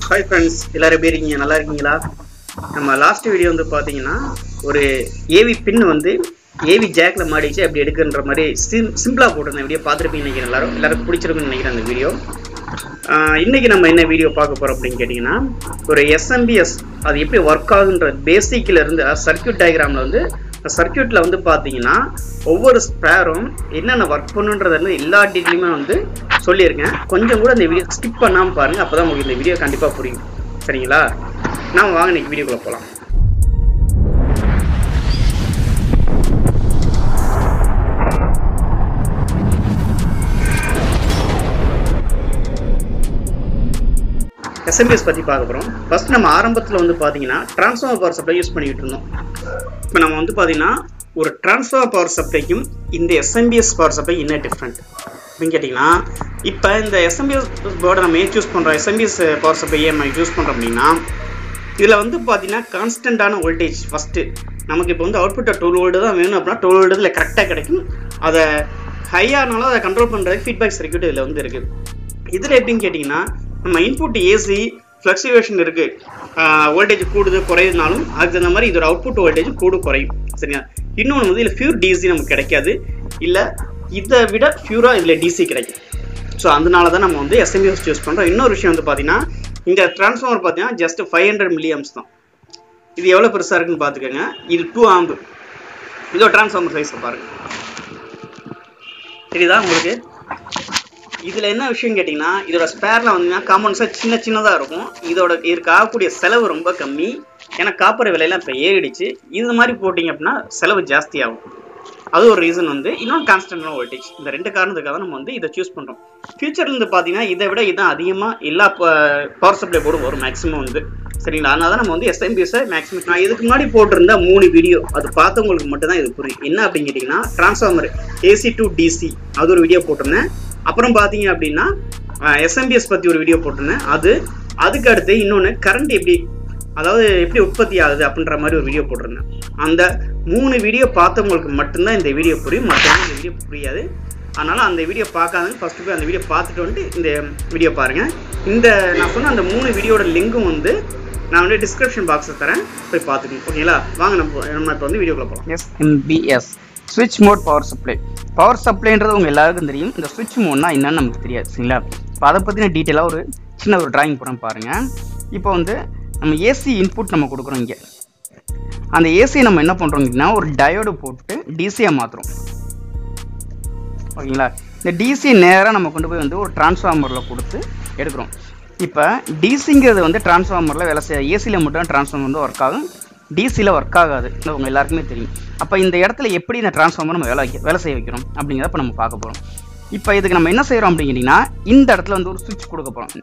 Hi friends எல்லாரும் எப்படி இருக்கீங்க நல்லா இருக்கீங்களா நம்ம லாஸ்ட் வீடியோ வந்து பார்த்தீங்கன்னா ஒரு ஏவி பின் வந்து ஏவி ஜாக்ல மாடிச்சு அப்படி எடுக்குன்ற மாதிரி சிம் சிம்பிளாக போட்டிருந்தேன் வீடியோ பார்த்துருப்பீங்க நினைக்கிறேன் எல்லாரும் எல்லாருக்கும் பிடிச்சிருக்குன்னு நினைக்கிறேன் அந்த வீடியோ இன்னைக்கு நம்ம என்ன வீடியோ பார்க்க போகிறோம் அப்படின்னு கேட்டிங்கன்னா ஒரு எஸ்எம்பிஎஸ் அது எப்படி ஒர்க் ஆகுன்ற பேசிக்கில் இருந்து சர்க்கியூட் டயக்ராமில் வந்து சர்க்கியூட்டில் வந்து பார்த்தீங்கன்னா ஒவ்வொரு ஸ்பேரும் என்னென்ன ஒர்க் பண்ணுன்றது வந்து எல்லா டீட்டெயிலுமே வந்து சொல்லியிருக்கேன் கொஞ்சம் கூட இந்த வீடியோ ஸ்கிப் பண்ணாமல் பாருங்கள் அப்போ தான் உங்களுக்கு இந்த வீடியோ கண்டிப்பாக புரியும் சரிங்களா நான் வாங்க இன்னைக்கு வீடியோக்குள்ளே போகலாம் எஸ்எம்பிஎஸ் பற்றி பார்க்க போகிறோம் ஃபர்ஸ்ட் நம்ம ஆரம்பத்தில் வந்து பார்த்தீங்கன்னா ட்ரான்ஸ்ஃபார்மர் பவர் சப்ளை யூஸ் பண்ணிக்கிட்டு இருந்தோம் இப்போ நம்ம வந்து பார்த்தீங்கன்னா ஒரு ட்ரான்ஸ்ஃபார்மர் பவர் சப்ளைக்கும் இந்த எஸ்எம்பிஎஸ் பவர் சப்ளை என்ன டிஃப்ரெண்ட் அப்படின்னு கேட்டிங்கன்னா இப்போ இந்த எஸ்எம்பிஎஸ் போர்டை நம்ம ஏன் சூஸ் பண்ணுறோம் எஸ்எம்பிஎஸ் பவர் சப்ளை ஏன் நம்ம யூஸ் பண்ணுறோம் அப்படின்னா இதில் வந்து பார்த்தீங்கன்னா கான்ஸ்டண்ட்டான வோல்டேஜ் ஃபஸ்ட்டு நமக்கு இப்போ வந்து அவுட்புட்டை டுவெல் வோல்டு தான் வேணும் அப்படின்னா டுவெல் வோல்டு இதில் கரெக்டாக கிடைக்கும் அதை ஹையானாலும் அதை கண்ட்ரோல் பண்ணுறதுக்கு ஃபீட்பேக் சர்க்கியூட் இதில் வந்து இருக்குது இதில் எப்படின்னு கேட்டிங்கன்னா நம்ம இன்புட் ஏசி ஃப்ளக்சுவேஷன் இருக்குது வோல்டேஜ் கூடுது குறையுதுனாலும் அதுக்கு தகுந்த மாதிரி இதோட அவுட்புட் வோல்டேஜ் கூடு குறையும் சரியா இன்னொன்று வந்து இதில் பியூர் டிசி நமக்கு கிடைக்காது இல்லை இதை விட பியூராக இதில் டிசி கிடைக்கும் ஸோ அதனால தான் நம்ம வந்து எஸ்எம்பிஎஸ் சூஸ் பண்ணுறோம் இன்னொரு விஷயம் வந்து பார்த்தீங்கன்னா இந்த டிரான்ஸ்ஃபார்மர் பார்த்தீங்கன்னா ஜஸ்ட் ஃபைவ் ஹண்ட்ரட் மில்லியம்ஸ் தான் இது எவ்வளோ பெருசாக இருக்குன்னு பார்த்துக்கோங்க இது டூ ஆம்பு இதோ டிரான்ஸ்ஃபார்மர் சைஸை பாருங்கள் தெரியுதா உங்களுக்கு இதில் என்ன விஷயம் கேட்டிங்கன்னா இதோட ஸ்பேரில் வந்தீங்கன்னா காம்பவுண்ட்ஸாக சின்ன சின்னதாக இருக்கும் இதோட இதுக்கு ஆகக்கூடிய செலவு ரொம்ப கம்மி ஏன்னா காப்பர் விலையெல்லாம் இப்போ ஏறிடுச்சு இது மாதிரி போட்டிங்க அப்படின்னா செலவு ஜாஸ்தி ஆகும் அது ஒரு ரீசன் வந்து இன்னொன்று கான்ஸ்டன்டான வோல்டேஜ் இந்த ரெண்டு காரணத்துக்காக நம்ம வந்து இதை சூஸ் பண்ணுறோம் ஃபியூச்சர்லேருந்து பார்த்தீங்கன்னா இதை விட இதான் அதிகமாக எல்லா பவர் சப்ளை போர்டும் வரும் மேக்ஸிமம் வந்து சரிங்களா அதனால தான் நம்ம வந்து எஸ்எம்பிஎஸை மேக்ஸிமம் நான் இதுக்கு முன்னாடி போட்டிருந்த மூணு வீடியோ அது பார்த்தவங்களுக்கு மட்டும் தான் இது புரியும் என்ன அப்படின்னு கேட்டிங்கன்னா ட்ரான்ஸ்ஃபார்மர் ஏசி டு டிசி அது ஒரு வீடியோ போட்டிருந்தேன் அப்புறம் பார்த்தீங்க அப்படின்னா எஸ்எம்பிஎஸ் பற்றி ஒரு வீடியோ போட்டிருந்தேன் அது அதுக்கு அடுத்து இன்னொன்று கரண்ட் எப்படி அதாவது எப்படி உற்பத்தி ஆகுது அப்படின்ற மாதிரி ஒரு வீடியோ போட்டிருந்தேன் அந்த மூணு வீடியோ பார்த்தவங்களுக்கு மட்டும்தான் இந்த வீடியோ புரியும் மற்றவங்க இந்த வீடியோ புரியாது அதனால் அந்த வீடியோ பார்க்காதவங்க ஃபஸ்ட்டு போய் அந்த வீடியோ பார்த்துட்டு வந்துட்டு இந்த வீடியோ பாருங்கள் இந்த நான் சொன்ன அந்த மூணு வீடியோட லிங்கும் வந்து நான் வந்து டிஸ்கிரிப்ஷன் பாக்ஸில் தரேன் போய் பார்த்துக்கணும் ஓகேங்களா வாங்க நம்ம நம்ம இப்போ வந்து வீடியோக்குள்ள போகலாம் எஸ்எம்பிஎஸ் ஸ்விட்ச் மோட் பவர் சப்ளை பவர் சப்ளைன்றது உங்கள் எல்லாருக்கும் தெரியும் இந்த ஸ்விட்ச் மோட்னா என்னன்னு நமக்கு தெரியாது சரிங்களா இப்போ அதை பற்றின டீட்டெயிலாக ஒரு சின்ன ஒரு டிராயிங் போகிறோம் பாருங்கள் இப்போ வந்து நம்ம ஏசி இன்புட் நம்ம கொடுக்குறோம் இங்கே அந்த ஏசியை நம்ம என்ன பண்ணுறோம் அப்படின்னா ஒரு டயோடு போட்டு டிசியை மாற்றுறோம் ஓகேங்களா இந்த டிசி நேராக நம்ம கொண்டு போய் வந்து ஒரு டிரான்ஸ்ஃபார்மரில் கொடுத்து எடுக்கிறோம் இப்போ டிசிங்கிறது வந்து டிரான்ஸ்ஃபார்மரில் வேலை செய்ய ஏசியில் மட்டும் டிரான்ஸ்ஃபார்மர் வந்து ஒர்க் ஆகும் டிசியில் ஒர்க் ஆகாது இது உங்கள் எல்லாருக்குமே தெரியும் அப்போ இந்த இடத்துல எப்படி இந்த டிரான்ஸ்ஃபார்மர் நம்ம வேலை வைக்க வேலை செய்ய வைக்கிறோம் அப்படிங்கிறத இப்போ நம்ம பார்க்க போகிறோம் இப்போ இதுக்கு நம்ம என்ன செய்கிறோம் அப்படிங்கிட்டிங்கன்னா இந்த இடத்துல வந்து ஒரு சுவிட்ச் கொடுக்க போகிறோம்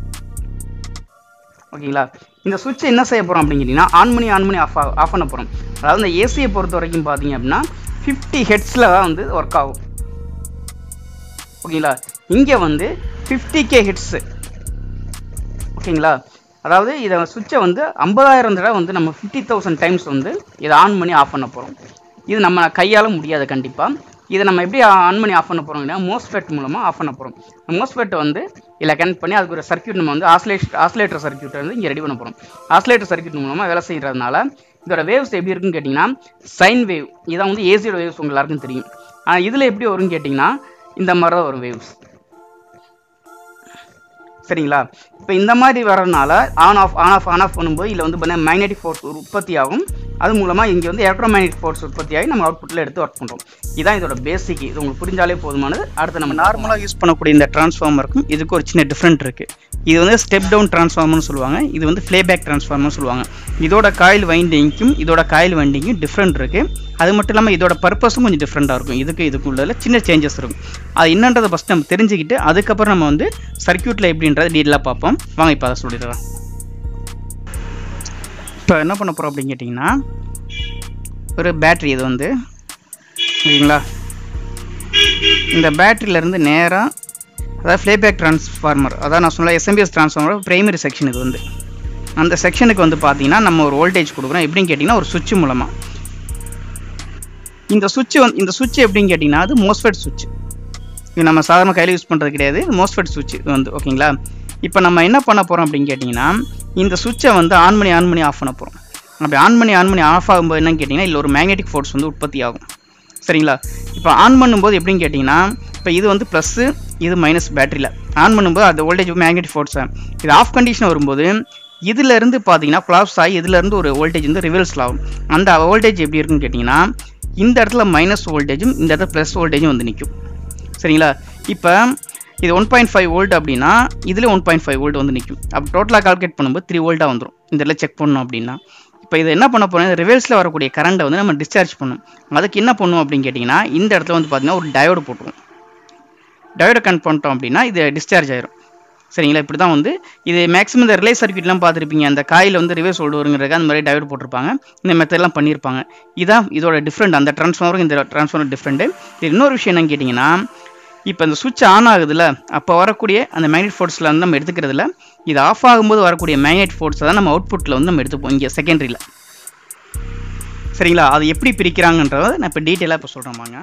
ஓகேங்களா இந்த சுவிட்ச் என்ன செய்ய போகிறோம் அப்படிங்கிட்டிங்கன்னா ஆன் பண்ணி ஆன் பண்ணி ஆஃப் ஆஃப் பண்ண போகிறோம் அதாவது இந்த ஏசியை பொறுத்த வரைக்கும் பார்த்தீங்க அப்படின்னா ஃபிஃப்டி ஹெட்ஸில் தான் வந்து ஒர்க் ஆகும் ஓகேங்களா இங்கே வந்து ஃபிஃப்டி கே ஹெட்ஸு ஓகேங்களா அதாவது இதை சுவிட்சை வந்து ஐம்பதாயிரம் தடவை வந்து நம்ம ஃபிஃப்டி தௌசண்ட் டைம்ஸ் வந்து இதை ஆன் பண்ணி ஆஃப் பண்ண போகிறோம் இது நம்ம கையால் முடியாது கண்டிப்பாக இதை நம்ம எப்படி ஆன் பண்ணி ஆஃப் பண்ண போகிறோம்னா மோஸ்ஃபெட் மூலமாக ஆஃப் பண்ண போகிறோம் மோஸ்ஃபெட் வந்து இதில் கனெக்ட் பண்ணி அதுக்கு ஒரு சர்க்கியூட் நம்ம வந்து ஆஸ்லேட் ஆஸ்லேட்டர் சர்க்கியூட் வந்து இங்கே ரெடி பண்ண போகிறோம் ஆஸ்லேட்டர் சர்க்கியூட் மூலமாக வேலை செய்கிறதுனால இதோட வேவ்ஸ் எப்படி இருக்குன்னு கேட்டிங்கன்னா சைன் வேவ் இதான் வந்து ஏசியோட வேவ்ஸ் உங்கள் எல்லாருக்கும் தெரியும் ஆனால் இதில் எப்படி வரும்னு கேட்டிங்கன்னா இந்த மாதிரி தான் வரும் வேவ்ஸ் சரிங்களா இப்போ இந்த மாதிரி வரதுனால on off on off on off பண்ணும்போது இதில் வந்து பார்த்தீங்கன்னா மேக்னெட்டிக் ஃபோர்ஸ் உற்பத்தி ஆகும் அது மூலமாக இங்கே வந்து எலக்ட்ரோமேக்னெட்டிக் ஃபோர்ஸ் உற்பத்தி ஆகி நம்ம அவுட்புட்டில் எடுத்து ஒர்க் பண்ணுறோம் இதுதான் இதோட பேசிக் இது உங்களுக்கு புரிஞ்சாலே போதுமானது அடுத்து நம்ம நார்மலாக யூஸ் பண்ணக்கூடிய இந்த டிரான்ஸ்ஃபார்மருக்கும் இதுக்கு ஒரு சின்ன டிஃப்ரெண்ட் இருக்குது இது வந்து ஸ்டெப் டவுன் டிரான்ஸ்ஃபார்மர்னு சொல்லுவாங்க இது வந்து ஃப்ளேபேக் டிரான்ஸ்ஃபார்மர்னு சொல்லுவாங்க இதோட காயில் வைண்டிங்க்கும் இதோட காயில் வைண்டிங்கும் டிஃப்ரெண்ட் இருக்குது அது மட்டும் இல்லாமல் இதோட பர்பஸும் கொஞ்சம் டிஃப்ரெண்ட்டாக இருக்கும் இதுக்கு இதுக்கு உள்ள சின்ன சேஞ்சஸ் இருக்கும் அது என்னன்றதை ஃபஸ்ட் நம்ம தெரிஞ்சுக்கிட்டு அதுக்கப்புறம் நம்ம வந்து சர்க்கியூட்டில் எப்படின்றத டீட்டெயிலாக பார்ப்போம் வாங்க இப்போ அதை சொல்லிடுறேன் இப்போ என்ன பண்ண போகிறோம் அப்படின்னு கேட்டிங்கன்னா ஒரு பேட்ரி இது வந்து ஓகேங்களா இந்த பேட்டரியிலேருந்து நேராக அதாவது ஃப்ளேபேக் ட்ரான்ஸ்ஃபார்மர் அதாவது நான் சொன்ன எஸ்எம்பிஎஸ் ட்ரான்ஸ்ஃபார்மர் பிரைமரி செக்ஷன் இது வந்து அந்த செக்ஷனுக்கு வந்து பார்த்தீங்கன்னா நம்ம ஒரு வோல்டேஜ் கொடுக்குறோம் எப்படின்னு கேட்டிங்கன்னா ஒரு சுவிட்ச் மூலமாக இந்த சுவிட்ச் வந்து இந்த சுவிட்ச் எப்படின்னு கேட்டிங்கன்னா அது மோஸ்ஃபெட் சுவிட்ச் இது நம்ம சாதாரண கையில் யூஸ் பண்ணுறது கிடையாது மோஸ்ஃபெட் சுவிட்ச் இது வந்து ஓகேங்களா இப்போ நம்ம என்ன பண்ண போகிறோம் அப்படின்னு கேட்டிங்கன்னா இந்த சுவிட்சை வந்து ஆன் பண்ணி ஆன் பண்ணி ஆஃப் பண்ண போகிறோம் அப்படி ஆன் பண்ணி ஆன் பண்ணி ஆஃப் ஆகும்போது என்னன்னு கேட்டிங்கன்னா இல்லை ஒரு மேக்னெட்டிக் ஃபோர்ஸ் வந்து உற்பத்தி ஆகும் சரிங்களா இப்போ ஆன் பண்ணும்போது எப்படின்னு கேட்டிங்கன்னா இப்போ இது வந்து ப்ளஸ்ஸு இது மைனஸ் பேட்டரியில் ஆன் பண்ணும்போது அது வோல்டேஜ் மேக்னெட்டிக் ஃபோர்ஸை இது ஆஃப் கண்டிஷன் வரும்போது இதுலேருந்து பார்த்தீங்கன்னா ஃப்ளாப்ஸ் ஆகி இதுலேருந்து ஒரு வோல்டேஜ் வந்து ரிவர்சல் ஆகும் அந்த வோல்டேஜ் எப்படி இருக்குன்னு கேட்டிங்கன்னா இந்த இடத்துல மைனஸ் வோல்டேஜும் இந்த இடத்துல ப்ளஸ் வோல்டேஜும் வந்து நிற்கும் சரிங்களா இப்போ இது ஒன் பாயிண்ட் ஃபைவ் வோல்ட் அப்படின்னா இதில் ஒன் பாயிண்ட் ஃபைவ் வோல்ட் வந்து நிற்கும் அப்போ டோட்டலாக கால்குலேட் பண்ணும்போது த்ரீ வோல்ட்டாக வந்துடும் இந்த இடத்துல செக் பண்ணணும் அப்படின்னா இப்போ இதை என்ன பண்ண போகிறோம் ரிவர்ஸில் வரக்கூடிய கரண்ட்டை வந்து நம்ம டிஸ்சார்ஜ் பண்ணணும் அதுக்கு என்ன பண்ணுவோம் அப்படின்னு கேட்டிங்கன்னா இந்த இடத்துல வந்து பார்த்தீங்கன்னா ஒரு டயோடு போட்டுருவோம் டயோடை கனெக்ட் பண்ணிட்டோம் அப்படின்னா இது டிஸ்சார்ஜ் ஆயிரும் சரிங்களா இப்படி தான் வந்து இது மேக்ஸிமம் இந்த ரிலே சர்க்யூட்லாம் பார்த்துருப்பீங்க அந்த காயில் வந்து ரிவர்ஸ் ஓல்டு வருங்கிறதுக்கு அந்த மாதிரி டயோடு போட்டிருப்பாங்க இந்த மெத்தட்லாம் பண்ணியிருப்பாங்க இதான் இதோட டிஃப்ரெண்ட் அந்த ட்ரான்ஸ்ஃபார்மருக்கு இந்த ட்ரான்ஸ்ஃபார்மர் டிஃப்ரெண்ட்டு இது இன்னொரு விஷயம் என்னன்னு கேட்டிங்கன்னா இப்போ இந்த சுவிட்ச் ஆன் ஆகுதுல்ல அப்போ வரக்கூடிய அந்த மேக்னெட் ஃபோர்ஸில் வந்து நம்ம எடுத்துக்கிறதுல இது ஆஃப் ஆகும்போது வரக்கூடிய மேக்னெட் ஃபோர்ஸை தான் நம்ம அவுட்புட்டில் வந்து நம்ம எடுத்துப்போம் இங்கே செகண்டரியில் சரிங்களா அது எப்படி பிரிக்கிறாங்கன்றத நான் இப்போ டீட்டெயிலாக இப்போ சொல்கிறேன்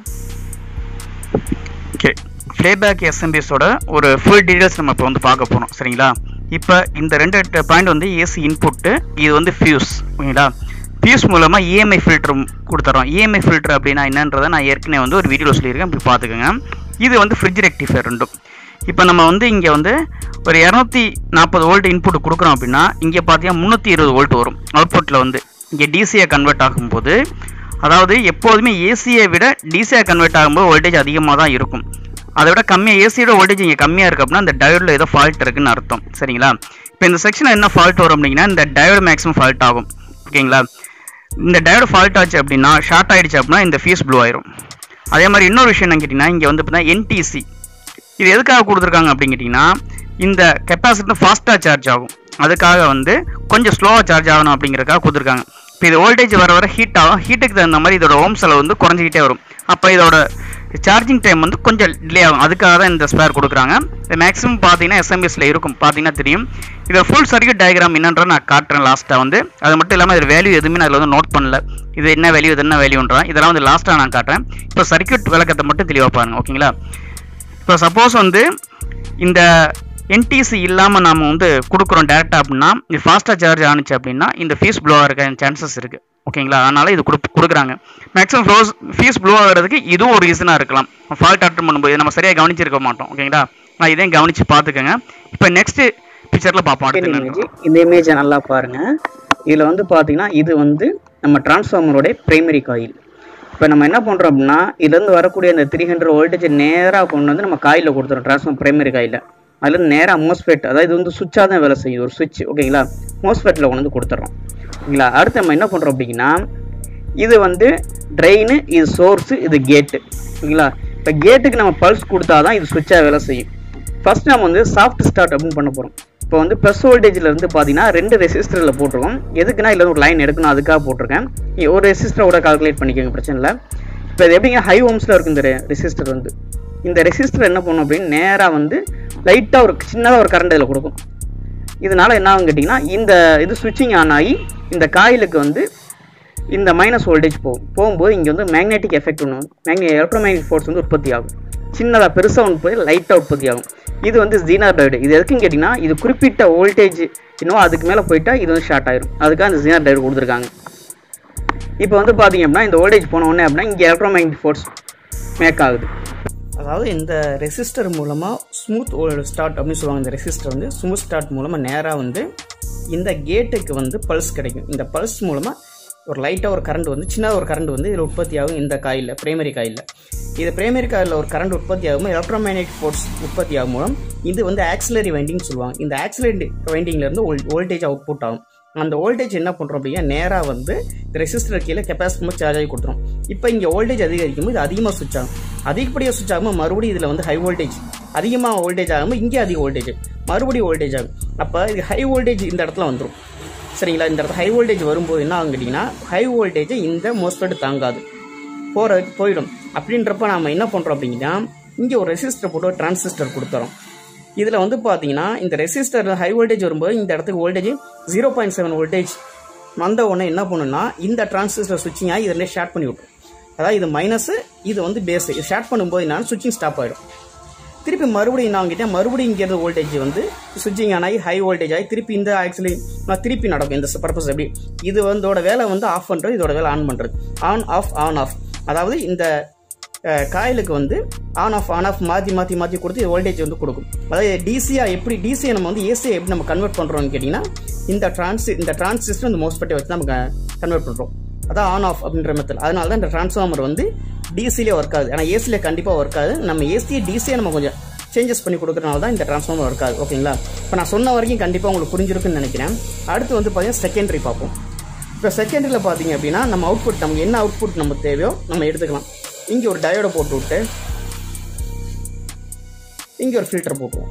ஓகே ஃப்ளேபேக் எஸ்எம்பிஎஸோட ஒரு ஃபுல் டீடைல்ஸ் நம்ம இப்போ வந்து பார்க்க போகிறோம் சரிங்களா இப்போ இந்த ரெண்டு பாயிண்ட் வந்து ஏசி இன்புட்டு இது வந்து ஃபியூஸ் ஓகேங்களா ஃபியூஸ் மூலமாக இஎம்ஐ ஃபில்டர் கொடுத்துறோம் இஎம்ஐ ஃபில்டர் அப்படின்னா என்னன்றதை நான் ஏற்கனவே வந்து ஒரு வீடியோவில் சொல்லியிருக்கேன் இப்படி பார்த்துக்கோங்க இது வந்து ஃப்ரிட்ஜ் ரெக்டிஃபையர் ரெண்டும் இப்போ நம்ம வந்து இங்கே வந்து ஒரு இரநூத்தி நாற்பது வோல்ட் இன்புட் கொடுக்குறோம் அப்படின்னா இங்கே பார்த்தீங்கன்னா முந்நூற்றி இருபது வோல்ட் வரும் அவுட்புட்டில் வந்து இங்கே டிசியை கன்வெர்ட் ஆகும்போது அதாவது எப்போதுமே ஏசியை விட டிசியை கன்வெர்ட் ஆகும்போது வோல்டேஜ் அதிகமாக தான் இருக்கும் அதை விட கம்மியாக ஏசியோட வோல்டேஜ் இங்கே கம்மியாக இருக்குது அப்படின்னா அந்த டயோடில் ஏதோ ஃபால்ட் இருக்குன்னு அர்த்தம் சரிங்களா இப்போ இந்த செக்ஷனில் என்ன ஃபால்ட் வரும் அப்படிங்கன்னா இந்த டயோடு மேக்ஸிமம் ஃபால்ட் ஆகும் ஓகேங்களா இந்த டயோடு ஃபால்ட் ஆச்சு அப்படின்னா ஷார்ட் ஆயிடுச்சு அப்படின்னா இந்த ஃபியூஸ் ப்ளூ ஆயிரும் அதே மாதிரி இன்னொரு விஷயம் என்ன கேட்டிங்கன்னா இங்கே வந்து பார்த்தீங்கன்னா என்டிசி இது எதுக்காக கொடுத்துருக்காங்க அப்படின்னு கேட்டிங்கன்னா இந்த கெப்பாசிட்டர் ஃபாஸ்ட்டாக சார்ஜ் ஆகும் அதுக்காக வந்து கொஞ்சம் ஸ்லோவாக சார்ஜ் ஆகணும் அப்படிங்கிறதுக்காக கொடுத்துருக்காங்க இப்போ இது வோல்டேஜ் வர வர ஹீட் ஆகும் ஹீட்டுக்கு தகுந்த மாதிரி இதோட ஓம் செலவு வந்து குறைஞ்சிக்கிட்டே வரும் அப்போ இதோட சார்ஜிங் டைம் வந்து கொஞ்சம் டிலே ஆகும் அதுக்காக தான் இந்த ஸ்பேர் கொடுக்குறாங்க இது மேக்ஸிமம் பார்த்தீங்கன்னா எஸ்எம்பிஎஸ்ல இருக்கும் பார்த்தீங்கன்னா தெரியும் இதோட ஃபுல் சர்க்யூட் டயக்ராம் என்னன்ற நான் காட்டுறேன் லாஸ்ட்டாக வந்து அது மட்டும் இல்லாமல் இதில் வேல்யூ எதுவுமே நான் அதில் வந்து நோட் பண்ணல இது என்ன வேல்யூ இது என்ன வேல்யூன்றேன் இதெல்லாம் வந்து லாஸ்ட்டாக நான் காட்டுறேன் இப்போ சர்க்யூட் விளக்கத்தை மட்டும் தெளிவாக பாருங்க ஓகேங்களா இப்போ சப்போஸ் வந்து இந்த என்டிசி இல்லாமல் நாம வந்து கொடுக்குறோம் டேரெக்டாக அப்படின்னா இது ஃபாஸ்ட்டாக சார்ஜ் ஆனிச்சு அப்படின்னா இந்த ஃபீஸ் ப்ளோ ஆகிற சான்சஸ் இருக்குது ஓகேங்களா அதனால் இது கொடு கொடுக்குறாங்க மேக்ஸிமம் ஃப்ளோஸ் ஃபீஸ் ப்ளோ ஆகிறதுக்கு இதுவும் ஒரு ரீசனாக இருக்கலாம் ஃபால்ட் அட்டன் பண்ணும்போது இதை நம்ம சரியாக கவனிச்சிருக்க மாட்டோம் ஓகேங்களா நான் இதையும் கவனித்து பார்த்துக்கோங்க இப்போ நெக்ஸ்ட் பிக்சரில் பார்ப்போம் அடுத்து இந்த என்னன்னு image. இந்த இமேஜை நல்லா பாருங்க இதுல வந்து பாத்தீங்கன்னா இது வந்து நம்ம டிரான்ஸ்ஃபார்மரோட பிரைமரி காயில் இப்போ நம்ம என்ன பண்றோம் அப்படின்னா இதுலேருந்து வரக்கூடிய அந்த த்ரீ ஹண்ட்ரட் வோல்டேஜ் நேராக கொண்டு வந்து நம்ம காயில் கொடுத்துறோம் டிரான்ஸ்ஃபார்ம் பிரைமரி காயில் அதுலேருந்து நேராக மோஸ்ஃபெட் அதாவது இது வந்து சுவிட்சாக தான் வேலை செய்யுது ஒரு சுவிட்ச் ஓகேங்களா மோஸ்ஃபெட்டில் கொண்டு வந்து கொடுத்துட்றோம் ஓகேங்களா அடுத்து நம்ம என்ன பண்ணுறோம் அப்படின்னா இது வந்து ட்ரெயின் இது சோர்ஸு இது கேட்டு ஓகேங்களா இப்போ கேட்டுக்கு நம்ம பல்ஸ் கொடுத்தா தான் இது சுவிட்சாக வேலை செய்யும் ஃபர்ஸ்ட் நம்ம வந்து சாஃப்ட் ஸ்டார்ட் அப்படின்னு பண்ண போகிறோம் இப்போ வந்து ப்ளஸ் வோல்டேஜில் இருந்து பார்த்தீங்கன்னா ரெண்டு ரெசிஸ்டரில் போட்டிருக்கோம் எதுக்குன்னா இல்லை ஒரு லைன் எடுக்கணும் அதுக்காக போட்டிருக்கேன் நீ ஒரு ரெசிஸ்டரோட கால்குலேட் பண்ணிக்கோங்க பிரச்சனை இல்லை இப்போ இது எப்படிங்க ஹை ஓம்ஸில் இருக்கும் இந்த ரெசிஸ்டர் வந்து இந்த ரெசிஸ்டர் என்ன பண்ணும் அப்படின்னு நேராக வந்து லைட்டாக ஒரு சின்னதாக ஒரு கரண்ட் இதில் கொடுக்கும் இதனால என்ன ஆகும் கேட்டிங்கன்னா இந்த இது சுவிட்சிங் ஆன் ஆகி இந்த காயிலுக்கு வந்து இந்த மைனஸ் வோல்டேஜ் போகும் போகும்போது இங்கே வந்து மேக்னெட்டிக் எஃபெக்ட் ஒன்று மேக்னெ எலக்ட்ரோமேக்னெட்டிக் ஃபோர்ஸ் வந்து உற்பத்தி ஆகும் சின்னதாக பெருசாக ஒன்று போய் லைட்டாக உற்பத்தி ஆகும் இது வந்து ஜீனார் டயோடு இது எதுக்குன்னு கேட்டிங்கன்னா இது குறிப்பிட்ட வோல்டேஜ் இன்னும் அதுக்கு மேலே போயிட்டா இது வந்து ஷார்ட் ஆயிரும் அதுக்காக இந்த ஜீனார் டயோடு கொடுத்துருக்காங்க இப்போ வந்து பார்த்தீங்க அப்படின்னா இந்த வோல்டேஜ் போன உடனே அப்படின்னா இங்கே எலக்ட்ரோமேக்னெட்டிக் ஃபோர்ஸ் மேக் ஆகுது அதாவது இந்த ரெசிஸ்டர் மூலமாக ஸ்மூத் ஸ்டார்ட் அப்படின்னு சொல்லுவாங்க இந்த ரெசிஸ்டர் வந்து ஸ்மூத் ஸ்டார்ட் மூலமாக நேராக வந்து இந்த கேட்டுக்கு வந்து பல்ஸ் கிடைக்கும் இந்த பல்ஸ் மூலமாக ஒரு லைட்டாக ஒரு கரண்ட் வந்து சின்ன ஒரு கரண்ட் வந்து இதில் உற்பத்தி ஆகும் இந்த காயில் பிரைமரி காயில் இது பிரைமரி காயில் ஒரு கரண்ட் உற்பத்தி ஆகும் எலக்ட்ரோமேக்னெட்டிக் ஃபோர்ஸ் உற்பத்தி ஆகும் மூலம் இது வந்து ஆக்சிலரி வைண்டிங் சொல்லுவாங்க இந்த ஆக்சிலரி வைண்டிங்லேருந்து வோல்டேஜ் அவுட்புட் ஆகும் அந்த வோல்டேஜ் என்ன பண்ணுறோம் அப்படின்னா நேராக வந்து ரெசிஸ்டர் கீழே கெப்பாசிட்டி சார்ஜ் ஆகி கொடுத்துரும் இப்போ இங்கே வோல்டேஜ் அதிகரிக்கும் போது இது அதிகமாக சுவிட்ச் ஆகும் அதிகப்படியாக சுவிட்ச் ஆகும்போது மறுபடியும் இதில் வந்து ஹை வோல்டேஜ் அதிகமாக வோல்டேஜ் ஆகும்போது இங்கே அதிக வோல்டேஜ் மறுபடியும் வோல்டேஜ் ஆகும் அப்போ இது ஹை வோல்டேஜ் இந்த இடத்துல வந்துடும் சரிங்களா இந்த இடத்துல ஹை வோல்டேஜ் வரும்போது என்ன ஆகும் கேட்டிங்கன்னா ஹை வோல்டேஜை இந்த மோஸ்பெட் தாங்காது போகிறதுக்கு போயிடும் அப்படின்றப்ப நாம என்ன பண்ணுறோம் அப்படிங்கன்னா இங்கே ஒரு ரெசிஸ்டர் போட்டு ஒரு டிரான்சிஸ்டர் கொடுத்துறோம் இதில் வந்து பார்த்தீங்கன்னா இந்த ரெசிஸ்டர் ஹை வோல்டேஜ் வரும்போது இந்த இடத்துக்கு voltage zero point seven voltage வந்த உடனே என்ன பண்ணுன்னா இந்த டிரான்சிஸ்டர் ஸ்விட்சிங் ஆகி இதில் ஷார்ட் பண்ணி விட்டுரும் அதாவது இது மைனஸ் இது வந்து பேஸ் இது ஷார்ட் பண்ணும்போது என்ன சுவிட்சிங் ஸ்டாப் ஆகிடும் திருப்பி மறுபடியும் நான் கிட்டே மறுபடியும் இங்கே இருந்த வோல்டேஜ் வந்து சுவிட்சிங் ஆன் ஆகி ஹை வோல்டேஜ் ஆகி திருப்பி இந்த ஆக்சுவலி நான் திருப்பி நடக்கும் இந்த பர்பஸ் எப்படி இது வந்தோட வேலை வந்து ஆஃப் பண்ணுறது இதோட வேலை ஆன் பண்ணுறது ஆன் ஆஃப் ஆன் ஆஃப் அதாவது இந்த காயிலுக்கு வந்து ஆன் ஆஃப் ஆன் ஆஃப் மாற்றி மாற்றி மாற்றி கொடுத்து வோல்டேஜ் வந்து கொடுக்கும் அதாவது டிசியாக எப்படி டிசியை நம்ம வந்து ஏசியை எப்படி நம்ம கன்வெர்ட் பண்ணுறோம்னு கேட்டிங்கன்னா இந்த டிரான்ஸ் இந்த டிரான்சிஸ்டர் இந்த மோஸ்பெட்டை வச்சு நம்ம கன்வெர்ட் பண்ணுறோம் அதான் ஆன் ஆஃப் அப்படின்ற மெத்தட் அதனால தான் இந்த டிரான்ஸ்ஃபார்மர் வந்து டிசிலே ஒர்க் ஆகுது ஆனால் ஏசியில் கண்டிப்பாக ஒர்க் ஆகுது நம்ம ஏசியை டிசியை நம்ம கொஞ்சம் சேஞ்சஸ் பண்ணி கொடுக்குறனால தான் இந்த டிரான்ஸ்ஃபார்மர் ஒர்க் ஆகுது ஓகேங்களா இப்போ நான் சொன்ன வரைக்கும் கண்டிப்பாக உங்களுக்கு புரிஞ்சிருக்குன்னு நினைக்கிறேன் அடுத்து வந்து பார்த்தீங்கன்னா செகண்டரி பார்ப்போம் இப்போ செகண்டரியில் பார்த்தீங்க அப்படின்னா நம்ம அவுட்புட் நமக்கு என்ன அவுட்புட் நம்ம தேவையோ நம்ம எடுத்துக்கலாம் இங்கே ஒரு டயோடை போட்டு விட்டு இங்கே ஒரு ஃபில்டர் போட்டுருவோம்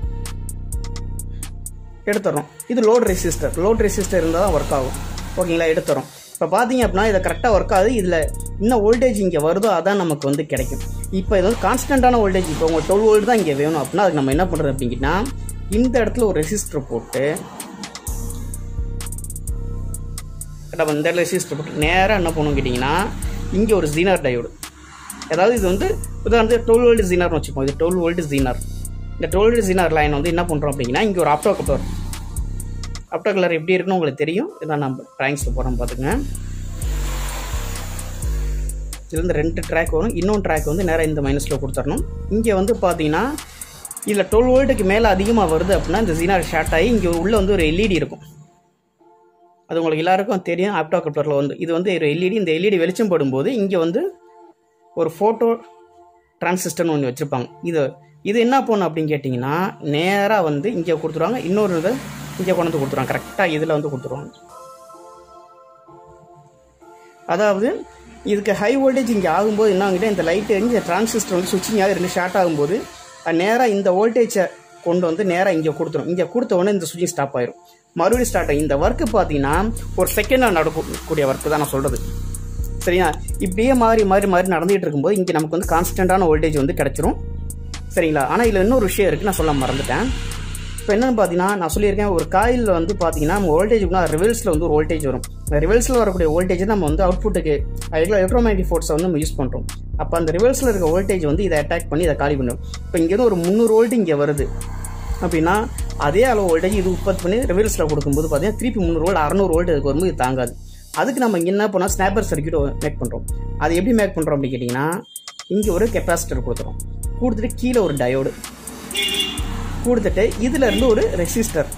எடுத்துறோம் இது லோட் ரெசிஸ்டர் லோட் ரெசிஸ்டர் இருந்தால் தான் ஒர்க் ஆகும் ஓகேங்களா எடுத்துறோம் இப்போ பார்த்தீங்க அப்படின்னா இதை கரெக்டாக ஒர்க் ஆகுது இதில் என்ன வோல்டேஜ் இங்கே வருதோ அதான் நமக்கு வந்து கிடைக்கும் இப்போ இது வந்து கான்ஸ்டன்டான வோல்டேஜ் இப்போ உங்கள் டுவெல் வோல்ட் தான் இங்கே வேணும் அப்படின்னா அதுக்கு நம்ம என்ன பண்ணுறது அப்படிங்கன்னா இந்த இடத்துல ஒரு ரெசிஸ்டர் போட்டு நம்ம இந்த இடத்துல ரெசிஸ்டர் போட்டு நேராக என்ன பண்ணுவோம் கேட்டிங்கன்னா இங்கே ஒரு ஜீனார் டயோடு அதாவது இது வந்து உதாரணத்துக்கு டுவெல் வோல்ட் ஜீனார்னு வச்சுப்போம் இது டுவெல் வோல்ட் ஜீனார் இந்த டுவெல் வோல்ட் ஜீனார் லைன் வந்து என்ன பண்ணுறோம் அப்படின்னா இங்கே ஒரு ஆப்டோ கப்ளர் ஆப்டோ கலர் எப்படி இருக்குன்னு உங்களுக்கு தெரியும் இதான் நம்ம ட்ராயிங்ஸில் போகிறோம் பார்த்துங்க இதுல இருந்து ரெண்டு ட்ராக் வரும் இன்னொன்று ட்ராக் வந்து நேராக இந்த மைனஸில் கொடுத்துடணும் இங்கே வந்து பார்த்தீங்கன்னா இதில் டுவெல் வோல்ட்டுக்கு மேலே அதிகமாக வருது அப்படின்னா இந்த ஜீனார் ஷார்ட் ஆகி இங்கே உள்ளே வந்து ஒரு எல்இடி இருக்கும் அது உங்களுக்கு எல்லாருக்கும் தெரியும் ஆப்டோ கப்ளரில் வந்து இது வந்து ஒரு எல்இடி இந்த எல்இடி வெளிச்சம் படும்போது இங்கே வந்து ஒரு ஃபோட்டோ டிரான்சிஸ்டர்னு ஒன்று வச்சுருப்பாங்க இது இது என்ன பண்ணும் அப்படின்னு கேட்டிங்கன்னா நேராக வந்து இங்கே கொடுத்துருவாங்க இன்னொரு இதை இங்கே கொண்டு வந்து கொடுத்துருவாங்க கரெக்டாக இதில் வந்து கொடுத்துருவாங்க அதாவது இதுக்கு ஹை வோல்டேஜ் இங்கே ஆகும்போது என்ன ஆகுது இந்த லைட் எரிஞ்சு டிரான்சிஸ்டர் வந்து சுவிட்சிங் ஆகி ரெண்டு ஷார்ட் ஆகும்போது அது நேராக இந்த வோல்டேஜை கொண்டு வந்து நேராக இங்கே கொடுத்துரும் இங்கே கொடுத்த உடனே இந்த சுவிட்சிங் ஸ்டாப் ஆயிரும் மறுபடியும் ஸ்டார்ட் ஆகும் இந்த ஒர்க்கு பார்த்தீங்கன்னா ஒரு செகண்டாக நடக்கக்கூடிய ஒர்க்கு தான் நான் சொல்கிறது சரியா இப்படியே மாறி மாறி மாறி நடந்துகிட்டு இருக்கும்போது இங்கே நமக்கு வந்து கான்ஸ்டன்டான வோல்டேஜ் வந்து கிடச்சிரும் சரிங்களா ஆனால் இதில் இன்னொரு விஷயம் இருக்குது நான் சொல்ல மறந்துட்டேன் இப்போ என்னென்னு பார்த்தீங்கன்னா நான் சொல்லியிருக்கேன் ஒரு காயில் வந்து பார்த்தீங்கன்னா நம்ம வோல்டேஜ்னா ரிவல்ஸில் வந்து ஒரு வோல்டேஜ் வரும் இந்த ரிவல்ஸில் வரக்கூடிய வோல்டேஜ் நம்ம வந்து அவுட்புட்டுக்கு எலக்ட்ரோமேட்டிக் ஃபோர்ஸை வந்து நம்ம யூஸ் பண்ணுறோம் அப்போ அந்த ரிவல்ஸில் இருக்க வோல்டேஜ் வந்து இதை அட்டாக் பண்ணி இதை காலி பண்ணும் இப்போ இங்கேருந்து ஒரு முந்நூறு வோல்ட் இங்கே வருது அப்படின்னா அதே அளவு வோல்டேஜ் இது உற்பத்தி பண்ணி ரிவல்ஸில் கொடுக்கும்போது பார்த்தீங்கன்னா திருப்பி முந்நூறு வோல்ட் அறநூறு வோல்ட் இதுக்கு வரும்போது இது தாங்காது அதுக்கு நம்ம இங்கே என்ன பண்ணோம் ஸ்னாப்பர் சர்க்கியூட் மேக் பண்ணுறோம் அது எப்படி மேக் பண்ணுறோம் அப்படின்னு கேட்டிங்கன்னா இங்கே ஒரு கெப்பாசிட்டர் கொடுத்துரும் கொடுத்துட்டு கீழே ஒரு டயோடு கொடுத்துட்டு இதுல இருந்து ஒரு ரெசிஸ்டர்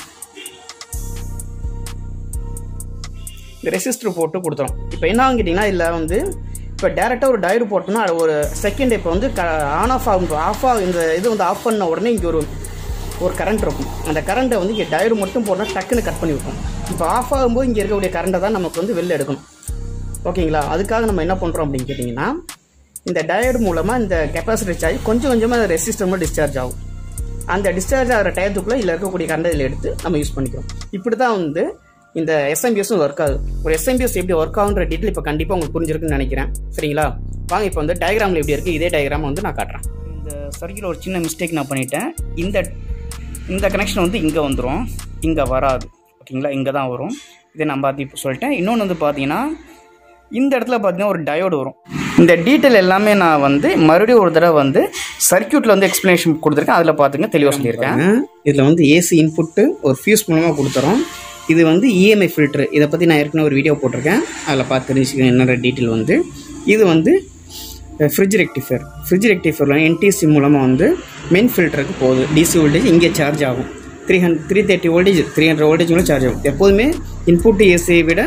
ரெசிஸ்டர் போட்டு கொடுத்துரும் இப்போ என்ன கேட்டிங்கன்னா இதில் வந்து இப்போ டேரெக்டாக ஒரு டயர் போட்டோம்னா அது ஒரு செகண்ட் இப்போ வந்து ஆன் ஆஃப் ஆகும் ஆஃப் ஆகும் இந்த இது வந்து ஆஃப் பண்ண உடனே இங்கே ஒரு ஒரு கரண்ட் இருக்கும் அந்த கரண்ட்டை வந்து இங்கே டயர் மட்டும் போட்டால் டக்குன்னு கட் பண்ணி விட்ரும் இப்போ ஆஃப் ஆகும்போது இங்கே இருக்கக்கூடிய கரண்ட்டை தான் நமக்கு வந்து வெளில எடுக்கணும் ஓகேங்களா அதுக்காக நம்ம என்ன பண்ணுறோம் அப்படின்னு கேட்டிங்கன்னா இந்த டயர்டு மூலமாக இந்த கெப்பாசிட்டி சார்ஜ் கொஞ்சம் கொஞ்சமாக ரெசிஸ்டர் டிஸ்சார்ஜ் ஆகும் அந்த டிஸ்சார்ஜ் ஆகிற டயத்துக்குள்ளே இதில் இருக்கக்கூடிய கரண்ட் இதில் எடுத்து நம்ம யூஸ் பண்ணிக்கிறோம் இப்படி தான் வந்து இந்த எஸ்எம்பிஎஸும் ஒர்க் ஆகுது ஒரு எஸ்எம்பிஎஸ் எப்படி ஒர்க் ஆகுன்ற டீட்டெயில் இப்போ கண்டிப்பாக உங்களுக்கு புரிஞ்சிருக்குன்னு நினைக்கிறேன் சரிங்களா வாங்க இப்போ வந்து டயக்ராமில் எப்படி இருக்குது இதே டயக்ராம் வந்து நான் காட்டுறேன் இந்த சர்க்கியூல் ஒரு சின்ன மிஸ்டேக் நான் பண்ணிட்டேன் இந்த இந்த கனெக்ஷன் வந்து இங்கே வந்துடும் இங்கே வராது ஓகேங்களா இங்கே தான் வரும் இதை நான் பார்த்து இப்போ சொல்லிட்டேன் இன்னொன்று வந்து பார்த்தீங்கன்னா இந்த இடத்துல பார்த்தீங்கன்னா ஒரு டயோடு வரும் இந்த டீட்டெயில் எல்லாமே நான் வந்து மறுபடியும் ஒரு தடவை வந்து சர்க்கியூட்டில் வந்து எக்ஸ்ப்ளனேஷன் கொடுத்துருக்கேன் அதில் பார்த்துங்க தெளிவாக சொல்லியிருக்கேன் இதில் வந்து ஏசி இன்புட்டு ஒரு ஃபியூஸ் மூலமாக கொடுத்துறோம் இது வந்து இஎம்ஐ ஃபில்ட்ரு இதை பற்றி நான் ஏற்கனவே ஒரு வீடியோ போட்டிருக்கேன் அதில் பார்த்து தெரிஞ்சுக்கங்க என்னென்ன டீட்டெயில் வந்து இது வந்து ஃப்ரிட்ஜ் ரெக்டிஃபையர் ஃப்ரிட்ஜ் ரெக்டிஃபையரில் என்டிசி மூலமாக வந்து மெயின் ஃபில்டருக்கு போகுது டிசி வோல்டேஜ் இங்கே சார்ஜ் ஆகும் three hundred three thirty voltage three hundred voltage கூட சார்ஜ் ஆகும் எப்போதுமே இன்புட் ஏசியை விட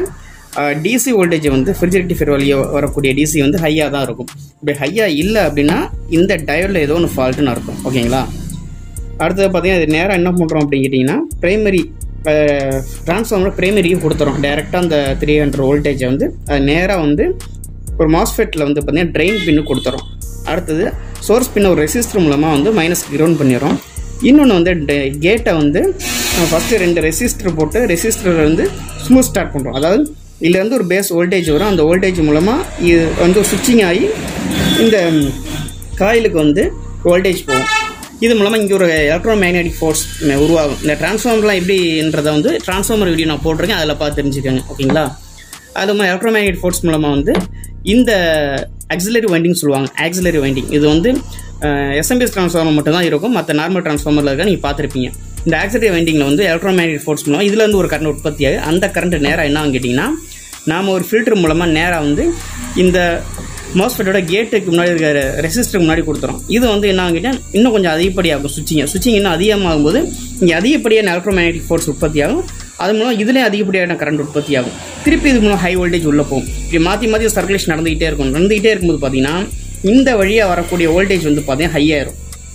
டிசி வோல்டேஜ் வந்து ஃப்ரிட்ஜ் ரெக்டிஃபையர் வழியாக வரக்கூடிய டிசி வந்து ஹையாக தான் இருக்கும் இப்படி ஹையாக இல்லை அப்படின்னா இந்த டயோடில் ஏதோ ஒன்று ஃபால்ட்டுன்னு அர்த்தம் ஓகேங்களா அடுத்தது பார்த்தீங்கன்னா இது நேராக என்ன பண்ணுறோம் அப்படின்னு கேட்டிங்கன்னா ப்ரைமரி ட்ரான்ஸ்ஃபார்மர் ப்ரைமரியும் கொடுத்துறோம் டேரெக்டாக அந்த த்ரீ ஹண்ட்ரட் வோல்டேஜை வந்து அது நேராக வந்து ஒரு மாஸ்ஃபெட்டில் வந்து பார்த்தீங்கன்னா ட்ரெயின் பின்னு கொடுத்துறோம் அடுத்தது சோர்ஸ் பின்ன ஒரு ரெசிஸ்டர் மூலமாக வந்து மைனஸ் கிரவுண்ட் பண்ணிடுறோம் இன்னொன்று வந்து கேட்டை வந்து ஃபஸ்ட்டு ரெண்டு ரெசிஸ்டர் போட்டு ரெசிஸ்டரை வந்து ஸ்மூத் ஸ்டார்ட் பண்ணுறோம் அதாவது இதுலேருந்து ஒரு பேஸ் வோல்டேஜ் வரும் அந்த வோல்டேஜ் மூலமாக இது வந்து சுவிட்சிங் ஆகி இந்த காயிலுக்கு வந்து வோல்டேஜ் போகும் இது மூலமாக இங்கே ஒரு எலக்ட்ரோ மேக்னெட்டிக் ஃபோர்ஸ் உருவாகும் இந்த டிரான்ஸ்ஃபார்மர்லாம் எப்படின்றதை வந்து டிரான்ஸ்ஃபார்மர் வீடியோ நான் போட்டிருக்கேன் அதில் பார்த்து தெரிஞ்சுக்கோங்க ஓகேங்களா அது மாதிரி எலக்ட்ரோ மேக்னெட்டிக் ஃபோர்ஸ் மூலமாக வந்து இந்த ஆக்சிலரி வைண்டிங் சொல்லுவாங்க ஆக்சிலரி வைண்டிங் இது வந்து எஸ்எம்பிஎஸ் ட்ரான்ஸ்ஃபார்மர் மட்டும் தான் இருக்கும் மற்ற நார்மல் ட்ரான்ஸ்ஃபார்மரில் இருக்க நீங்கள் பார்த்துருப்பீங்க இந்த ஆக்சிடென்ட் வைண்டிங்கில் வந்து எலக்ட்ரோமேக்னெட்டிக் ஃபோர்ஸ் மூலம் இதுலேருந்து ஒரு கரண்ட் உற்பத்தி ஆகுது அந்த கரண்ட் நேராக என்ன கேட்டிங்கன்னா நாம் ஒரு ஃபில்டர் மூலமாக நேராக வந்து இந்த மோஸ்ஃபெட்டோட கேட்டுக்கு முன்னாடி இருக்கிற ரெசிஸ்டருக்கு முன்னாடி கொடுத்துரும் இது வந்து என்ன ஆகிட்டா இன்னும் கொஞ்சம் அதிகப்படியாகும் சுவிட்சிங்க சுவிட்சிங் இன்னும் அதிகமாகும் போது இங்கே அதிகப்படியான எலக்ட்ரோமேக்னெட்டிக் ஃபோர்ஸ் உற்பத்தி ஆகும் அது மூலம் இதுலேயும் அதிகப்படியான கரண்ட் உற்பத்தி ஆகும் திருப்பி இது மூலம் ஹை வோல்டேஜ் உள்ளே போகும் இப்படி மாற்றி மாற்றி சர்க்குலேஷன் நடந்துகிட்டே இருக்கும் நடந்துகிட்டே இருக்கும்போது பார்த்தீங்கன்னா இந்த வழியாக வரக்கூடிய வோல்டேஜ் வந்து பார்த்தீங்கன்னா ஹை ஆயிரும்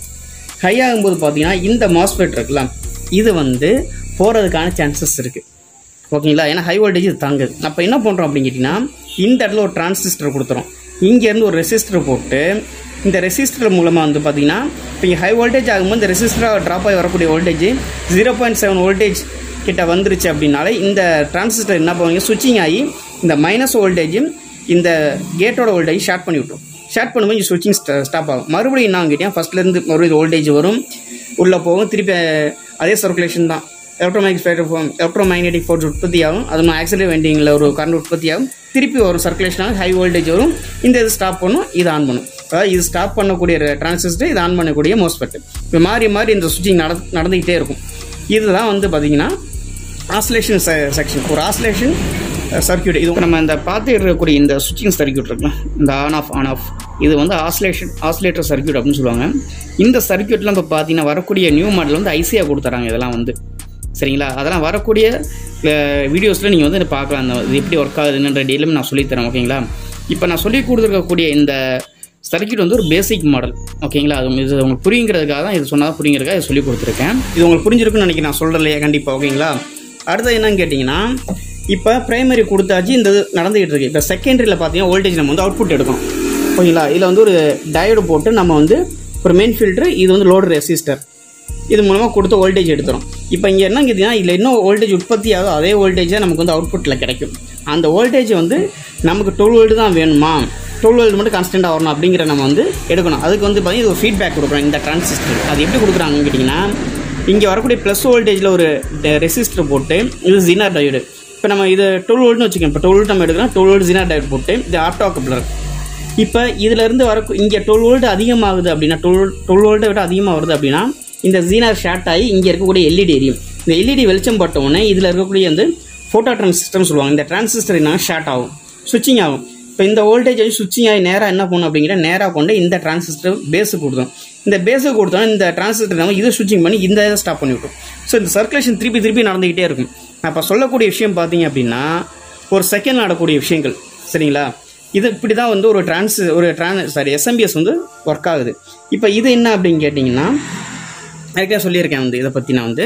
ஹை ஆகும்போது பார்த்தீங்கன்னா இந்த மாஸ்பெட் இருக்குல்ல இது வந்து போகிறதுக்கான சான்சஸ் இருக்குது ஓகேங்களா ஏன்னா ஹை வோல்டேஜ் இது தாங்குது அப்போ என்ன பண்ணுறோம் அப்படின்னு கேட்டிங்கன்னா இந்த இடத்துல ஒரு டிரான்சிஸ்டர் கொடுத்துரும் இங்கேருந்து ஒரு ரெசிஸ்டர் போட்டு இந்த ரெசிஸ்டர் மூலமாக வந்து பார்த்தீங்கன்னா இப்போ இங்கே ஹை வோல்டேஜ் ஆகும்போது இந்த ரெசிஸ்டராக ட்ராப் ஆகி வரக்கூடிய voltage zero point seven voltage கிட்ட வந்துருச்சு அப்படின்னாலே இந்த டிரான்சிஸ்டர் என்ன பண்ணுவீங்க சுவிட்சிங் ஆகி இந்த மைனஸ் வோல்டேஜும் இந்த கேட்டோட வோல்டேஜ் ஷார்ட் பண்ணி விட்ரும் ஷார்ட் பண்ணும்போது இங்கே சுவிட்சிங் ஸ்டாப் ஆகும் மறுபடியும் என்ன கேட்டேன் ஃபஸ்ட்லேருந்து மறுபடியும் வோல்டேஜ் வரும் உள்ளே போகும் திருப்பி அதே சர்க்குலேஷன் தான் எலக்ட்ரோமேக்னெட்டிக் எலக்ட்ரோமேக்னெட்டிக் ஃபோர்ஸ் உற்பத்தி ஆகும் அது மாதிரி ஆக்சிடென்ட் வெண்டிங்கில் ஒரு கரண்ட் உற்பத்தி ஆகும் திருப்பி ஒரு சர்க்குலேஷன் ஆகும் ஹை வோல்டேஜ் வரும் இந்த இது ஸ்டாப் பண்ணும் இது ஆன் பண்ணும் அதாவது இது ஸ்டாப் பண்ணக்கூடிய டிரான்சிஸ்டர் இது ஆன் பண்ணக்கூடிய மோஸ்பெட் இப்போ மாறி மாறி இந்த சுவிட்சிங் நட நடந்துக்கிட்டே இருக்கும் இதுதான் வந்து பார்த்தீங்கன்னா ஆஸ்லேஷன் செக்ஷன் ஒரு ஆஸ்லேஷன் சர்க்கியூட் இது நம்ம இந்த பார்த்துட்டு இருக்கக்கூடிய இந்த சுவிட்சிங் சர்க்கியூட் இருக்குல்ல இந்த ஆன் ஆஃப் ஆன் ஆஃப் இது வந்து ஆஸ்லேஷன் ஆஸ்லேட்டர் சர்க்கியூட் அப்படின்னு சொல்லுவாங்க இந்த சர்க்கியூட்லாம் இப்போ பார்த்தீங்கன்னா வரக்கூடிய நியூ மாடல் வந்து ஐசியாக கொடுத்துறாங்க இதெல்லாம் வந்து சரிங்களா அதெல்லாம் வரக்கூடிய வீடியோஸில் நீங்கள் வந்து பார்க்கலாம் அந்த இது எப்படி ஒர்க் ஆகுதுன்ற டீலும் நான் சொல்லித்தரேன் ஓகேங்களா இப்போ நான் சொல்லி கொடுத்துருக்கக்கூடிய இந்த சர்க்கியூட் வந்து ஒரு பேசிக் மாடல் ஓகேங்களா அது இது உங்களுக்கு புரியுங்கிறதுக்காக தான் இது சொன்னால் புரியுங்கிறதுக்காக இதை சொல்லி கொடுத்துருக்கேன் இது உங்களுக்கு புரிஞ்சிருக்குன்னு நினைக்கிறேன் நான் சொல்கிறேன் இல்லையா கண்டிப்பாக ஓகேங்களா அடுத்தது என்னன்னு கேட்டிங்கன்னா இப்போ பிரைமரி கொடுத்தாச்சு இந்த இது நடந்துகிட்டு இருக்கு இப்போ செகண்டரியில் பார்த்தீங்கன்னா வோல்டேஜ் நம்ம வந்து அவுட்புட் எடுக்கணும் ஓகேங்களா இதில் வந்து ஒரு டயோடு போட்டு நம்ம வந்து ஒரு மெயின் ஃபில்ட்ரு இது வந்து லோடு ரெசிஸ்டர் இது மூலமாக கொடுத்த வோல்டேஜ் எடுத்துரும் இப்போ இங்கே என்ன கேட்டிங்கன்னா இதில் இன்னும் வோல்டேஜ் உற்பத்தி ஆகும் அதே வோல்டேஜே நமக்கு வந்து அவுட்புட்டில் கிடைக்கும் அந்த வோல்டேஜ் வந்து நமக்கு டுவெல் வோல்ட் தான் வேணுமா டுவெல் வோல்ட் மட்டும் கான்ஸ்டண்ட்டாக வரணும் அப்படிங்கிற நம்ம வந்து எடுக்கணும் அதுக்கு வந்து பார்த்தீங்கன்னா இது ஒரு ஃபீட்பேக் கொடுக்குறோம் இந்த டிரான்சிஸ்டர் அது எப்படி கொடுக்குறாங்கன்னு கேட்டிங்கன்னா இங்கே வரக்கூடிய ப்ளஸ் வோல்டேஜில் ஒரு ரெசிஸ்டர் போட்டு இது ஜினார் டயோடு இப்போ நம்ம இது டுவெல் வோல்ட்னு வச்சுக்கோங்க இப்போ டுவெல் வோல்ட் நம்ம எடுக்கலாம் டுவெல் வோல்ட் ஜினார் டயோடு போட்டு இது ஆட்டோ கப்ளர் இப்போ இதிலேருந்து வர இங்கே டுவெல் வோல்ட் அதிகமாகுது அப்படின்னா டுவெல் டுவெல் வோல்ட்டை விட அதிகமாக வருது அப்படின்னா இந்த ஜீனார் ஷார்ட் ஆகி இங்கே இருக்கக்கூடிய எல்இடி எரியும் இந்த எல்இடி வெளிச்சம் பட்ட உடனே இதில் இருக்கக்கூடிய வந்து ஃபோட்டோ டிரான்சிஸ்டர்னு சொல்லுவாங்க இந்த டிரான்சிஸ்டர் என்ன ஷார்ட் ஆகும் சுவிட்சிங் ஆகும் இப்போ இந்த வோல்டேஜ் வந்து சுவிட்சிங் ஆகி நேராக என்ன பண்ணும் அப்படிங்கிற நேராக கொண்டு இந்த டிரான்சிஸ்டர் பேஸுக்கு கொடுத்தோம் இந்த பேஸுக்கு கொடுத்தோம் இந்த டிரான்சிஸ்டர் நம்ம இதை சுவிட்சிங் பண்ணி இந்த இதை ஸ்டாப் பண்ணி விட்டோம் ஸோ இந்த சர்க்குலேஷன் திருப்பி திருப்பி நடந்துக்கிட்டே இருக்கும் நான் இப்போ சொல்லக்கூடிய விஷயம் பார்த்தீங்க அப்படின்னா ஒரு செகண்ட் நடக்கக்கூடிய விஷயங்கள் சரிங்களா இது இப்படி தான் வந்து ஒரு டிரான்ஸ் ஒரு ட்ரான் சாரி எஸ்எம்பிஎஸ் வந்து ஒர்க் ஆகுது இப்போ இது என்ன அப்படின்னு கேட்டிங்கன்னா ஏற்கனவே சொல்லியிருக்கேன் வந்து இதை பற்றி நான் வந்து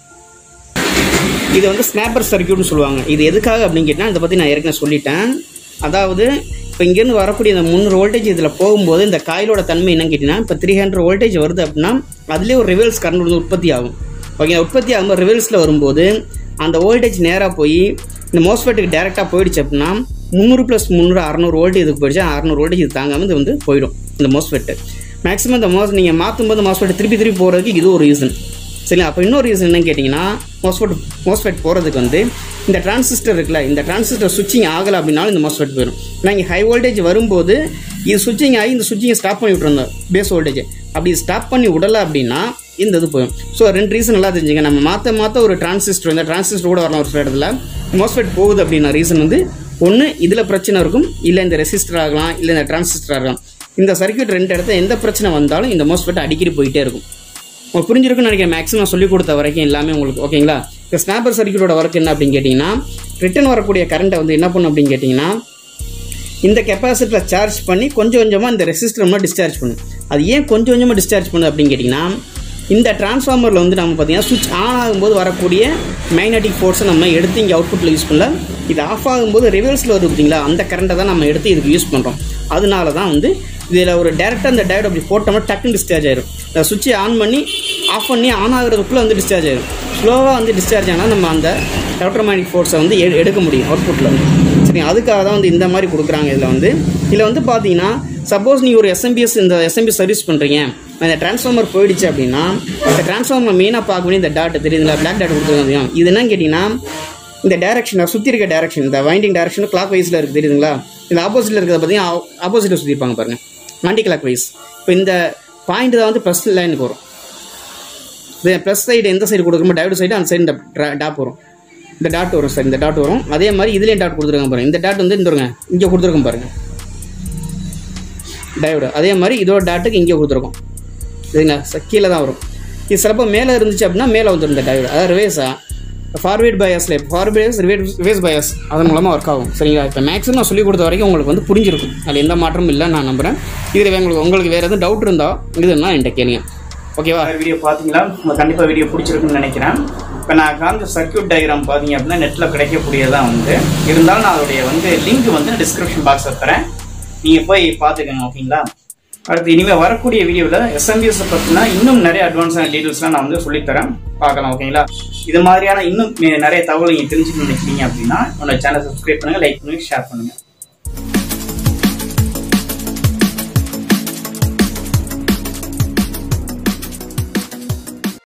இது வந்து ஸ்னாப்பர் சர்க்கியூட்னு சொல்லுவாங்க இது எதுக்காக அப்படின்னு கேட்டால் இதை பற்றி நான் ஏற்கனவே சொல்லிட்டேன் அதாவது இப்போ இங்கேருந்து வரக்கூடிய இந்த முந்நூறு வோல்டேஜ் இதில் போகும்போது இந்த காயிலோட தன்மை என்னன்னு கேட்டிங்கன்னா இப்போ த்ரீ ஹண்ட்ரட் வோல்டேஜ் வருது அப்படின்னா அதுலேயே ஒரு ரிவல்ஸ் கரண்ட் வந்து உற்பத்தி ஆகும் ஓகே உற்பத்தி ஆகும்போது ரிவல்ஸில் வரும்போது அந்த வோல்டேஜ் நேராக போய் இந்த மோஸ்பெட்டுக்கு டேரெக்டாக போயிடுச்சு அப்படின்னா முந்நூறு ப்ளஸ் முந்நூறு அறநூறு வோல்டேஜ் இதுக்கு போயிடுச்சு அறநூறு வோல்டேஜ் இது தாங்காமல் இது வந்து போயிடும் இந்த மோஸ்பெட்டு மேக்ஸிமம் இந்த மோஸ் நீங்கள் மாற்றும் போது மோஸ்பெட் திருப்பி திருப்பி போகிறதுக்கு இது ஒரு ரீசன் சரிங்களா அப்போ இன்னொரு ரீசன் என்னன்னு கேட்டிங்கன்னா மோஸ்பெட் மோஸ்பெட் போகிறதுக்கு வந்து இந்த டிரான்சிஸ்டர் இருக்குல்ல இந்த டிரான்சிஸ்டர் சுவிட்சிங் ஆகலை அப்படின்னாலும் இந்த மோஸ்பெட் போயிடும் ஏன்னா இங்கே ஹை வோல்டேஜ் வரும்போது இது சுவிட்சிங் ஆகி இந்த சுவிட்சிங்கை ஸ்டாப் பண்ணி விட்டுருந்தோம் பேஸ் வோல்டேஜ் அப்படி ஸ்டாப் பண்ணி விடலை அப்படின்னா இந்த இது போயிடும் ஸோ ரெண்டு ரீசன் நல்லா தெரிஞ்சுங்க நம்ம மாற்ற மாற்ற ஒரு டிரான்சிஸ்டர் இந்த டிரான்சிஸ்டர் கூட வரலாம் ஒரு சில இடத்துல மோஸ்பெட் போகுது அப்படின்னா ரீசன் வந்து ஒன்று இதில் பிரச்சனை இருக்கும் இல்லை இந்த ரெசிஸ்டர் ஆகலாம் இல்லை இந்த டிரான்சிஸ்டர் ஆகலாம் இந்த சர்க்யூட் ரெண்டு இடத்துல எந்த பிரச்சனை வந்தாலும் இந்த மோஸ்பெட் அடிக்கடி போயிட்டே இருக்கும் உங்களுக்கு புரிஞ்சிருக்குன்னு நினைக்கிறேன் மேக்ஸிமம் சொல்லிக் கொடுத்த வரைக்கும் எல்லாமே உங்களுக்கு ஓகேங்களா இந்த ஸ்னாப்பர் சர்க்யூட்டோட ஒர்க் என்ன அப்படின்னு கேட்டிங்கன்னா ரிட்டன் வரக்கூடிய கரண்ட்டை வந்து என்ன பண்ணும் அப்படின்னு கேட்டிங்கன்னா இந்த கெப்பாசிட்டியில் சார்ஜ் பண்ணி கொஞ்சம் கொஞ்சமாக இந்த ரெசிஸ்டர் டிஸ்சார்ஜ் பண்ணும் அது ஏன் கொஞ்சம் கொஞ்சமாக டிஸ்சார்ஜ் பண்ணுது அப்படின்னு கேட்டிங்கன்னா இந்த டிரான்ஸ்ஃபார்மரில் வந்து நம்ம பார்த்தீங்கன்னா சுவிட்ச் ஆன் ஆகும்போது வரக்கூடிய மேக்னெட்டிக் ஃபோர்ஸை நம்ம எடுத்து இங்கே அவுட்புட்டில் யூஸ் பண்ணல இது ஆஃப் ஆகும்போது ரிவர்ஸில் வருது பார்த்தீங்களா அந்த கரண்ட்டை தான் நம்ம எடுத்து இதுக்கு யூஸ் பண்ணுறோம் அதனால தான் வந்து இதில் ஒரு டேரெக்டாக அந்த டயட் அப்படி போட்டோம்னா டக்குன்னு டிஸ்சார்ஜ் ஆயிரும் இந்த சுவிட்சை ஆன் பண்ணி ஆஃப் பண்ணி ஆன் ஆகிறதுக்குள்ளே வந்து டிஸ்சார்ஜ் ஆயிரும் ஸ்லோவாக வந்து டிஸ்சார்ஜ் ஆனால் நம்ம அந்த எலக்ட்ரோமேட்டிக் ஃபோர்ஸை வந்து எடு எடுக்க முடியும் அவுட்புட்டில் வந்து சரி அதுக்காக தான் வந்து இந்த மாதிரி கொடுக்குறாங்க இதில் வந்து இதில் வந்து பார்த்தீங்கன்னா சப்போஸ் நீங்கள் ஒரு எஸ்எம்பிஎஸ் இந்த எஸ்எம்பி சர்வீஸ் பண்ணுறீங்க இந்த டிரான்ஸ்ஃபார்மர் போயிடுச்சு அப்படின்னா இந்த டிரான்ஸ்ஃபார்மர் மெயினாக பார்க்க வேண்டிய இந்த டாட் தெரியுதுங்களா பிளாக் டாட் கொடுத்துருக்காங்க இது என்னன்னு கேட்டிங்கன்னா இந்த டேரக்ஷன் சுற்றி இருக்க டேரக்ஷன் இந்த வைண்டிங் டேரக்ஷன் கிளாக் வைஸில் இருக்குது தெரியுதுங்களா இந்த ஆப்போசிட்டில் இருக்கிறத பார்த்தீங்கன்னா ஆப்போசிட்டில் சுற்றிருப்பாங்க பாருங்கள் ஆன்டி கிளாக் வைஸ் இப்போ இந்த பாயிண்ட் தான் வந்து ப்ளஸ் லைனுக்கு வரும் இது ப்ளஸ் சைடு எந்த சைடு கொடுக்குறோமோ டயோடு சைடு அந்த சைடு இந்த டாப் வரும் இந்த டாட் வரும் சார் இந்த டாட் வரும் அதே மாதிரி இதுலேயும் டாட் கொடுத்துருக்காங்க பாருங்க இந்த டாட் வந்து இந்த வருங்க இங்கே கொடுத்துருக்கோம் பாருங்க டயோடு அதே மாதிரி இதோட டாட்டுக்கு இங்கே கொடுத்துருக்கோம் சரிங்களா ச- கீழே தான் வரும் இது சிலப்போ மேலே இருந்துச்சு அப்படின்னா மேலே வந்துடும் இந்த டயோடு அதாவது ரிவேஸா ஃபார்வேர்ட் பயாஸில் forward bias reverse reverse bias அதன் மூலமாக ஒர்க் ஆகும் சரிங்களா இப்போ மேக்ஸிமம் நான் சொல்லிக் கொடுத்த வரைக்கும் உங்களுக்கு வந்து புரிஞ்சிருக்கும் அதில் எந்த மாற்றமும் இல்லை நான் நம்புகிறேன் இதில் உங்களுக்கு உங்களுக்கு வேறு எதுவும் டவுட் இருந்தால் இதுன்னா என்கிட்ட கேளுங்க ஓகேவா வீடியோ பார்த்தீங்களா உங்களுக்கு கண்டிப்பாக வீடியோ பிடிச்சிருக்குன்னு நினைக்கிறேன் இப்போ நான் காமிச்ச சர்க்யூட் டயக்ராம் பார்த்தீங்க அப்படின்னா நெட்டில் கிடைக்கக்கூடியதான் வந்து இருந்தாலும் நான் அதோடைய வந்து லிங்க் வந்து டிஸ்கிரிப்ஷன் பாக்ஸில் தரேன் நீங்கள் போய் பார்த்துக்கோங்க ஓகேங்களா அடுத்து இனிமேல் வரக்கூடிய வீடியோவில் எஸ்எம்பிஎஸ் பற்றினா இன்னும் நிறைய அட்வான்ஸான டீட்டெயில்ஸ்லாம் நான் வந்து சொல்லித்தரேன் பார்க்கலாம் ஓகேங்களா இது மாதிரியான இன்னும் நிறைய தகவல் நீங்கள் தெரிஞ்சுக்கணும்னு நினைக்கிறீங்க அப்படின்னா என்னோட சேனல் சப்ஸ்கிரைப் பண்ணுங்கள் லைக் பண்ணுங்கள் ஷேர் பண்ணுங்கள்